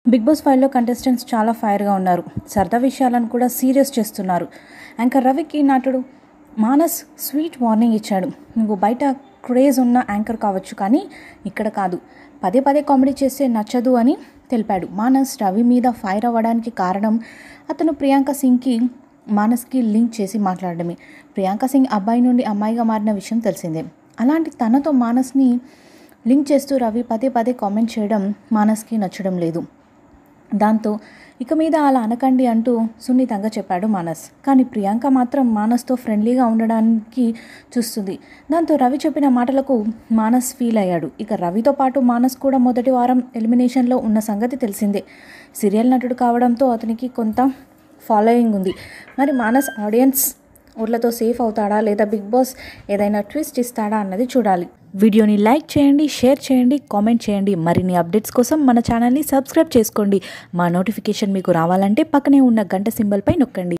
big boss ఫైవ్లో contestants చాలా ఫైర్గా ఉన్నారు సరదా విషయాలను కూడా సీరియస్ చేస్తున్నారు యాంకర్ రవికి నటుడు మానస్ స్వీట్ వార్నింగ్ ఇచ్చాడు నువ్వు బయట క్రేజ్ ఉన్న యాంకర్ కావచ్చు కానీ ఇక్కడ కాదు పదే పదే కామెడీ చేస్తే నచ్చదు అని తెలిపాడు మానస్ రవి మీద ఫైర్ అవ్వడానికి కారణం అతను ప్రియాంక సింగ్కి మానస్కి లింక్ చేసి మాట్లాడడమే ప్రియాంక సింగ్ అబ్బాయి నుండి అమ్మాయిగా మారిన విషయం తెలిసిందే అలాంటి తనతో మానస్ని లింక్ చేస్తూ రవి పదే పదే కామెంట్ చేయడం మానస్కి నచ్చడం లేదు దాంతో ఇక మీద అలా అనకండి అంటూ సున్నితంగా చెప్పాడు మానస్ కానీ ప్రియాంక మాత్రం మానస్తో ఫ్రెండ్లీగా ఉండడానికి చూస్తుంది దాంతో రవి చెప్పిన మాటలకు మానస్ ఫీల్ అయ్యాడు ఇక రవితో పాటు మానస్ కూడా మొదటి వారం ఎలిమినేషన్లో ఉన్న సంగతి తెలిసిందే సీరియల్ నటుడు కావడంతో అతనికి కొంత ఫాలోయింగ్ ఉంది మరి మానస్ ఆడియన్స్ ఓట్లతో సేఫ్ అవుతాడా లేదా బిగ్ బాస్ ఏదైనా ట్విస్ట్ ఇస్తాడా అన్నది చూడాలి వీడియోని లైక్ చేయండి షేర్ చేయండి కామెంట్ చేయండి మరిన్ని అప్డేట్స్ కోసం మన ఛానల్ని సబ్స్క్రైబ్ చేసుకోండి మా నోటిఫికేషన్ మీకు రావాలంటే పక్కనే ఉన్న గంట సింబల్పై నొక్కండి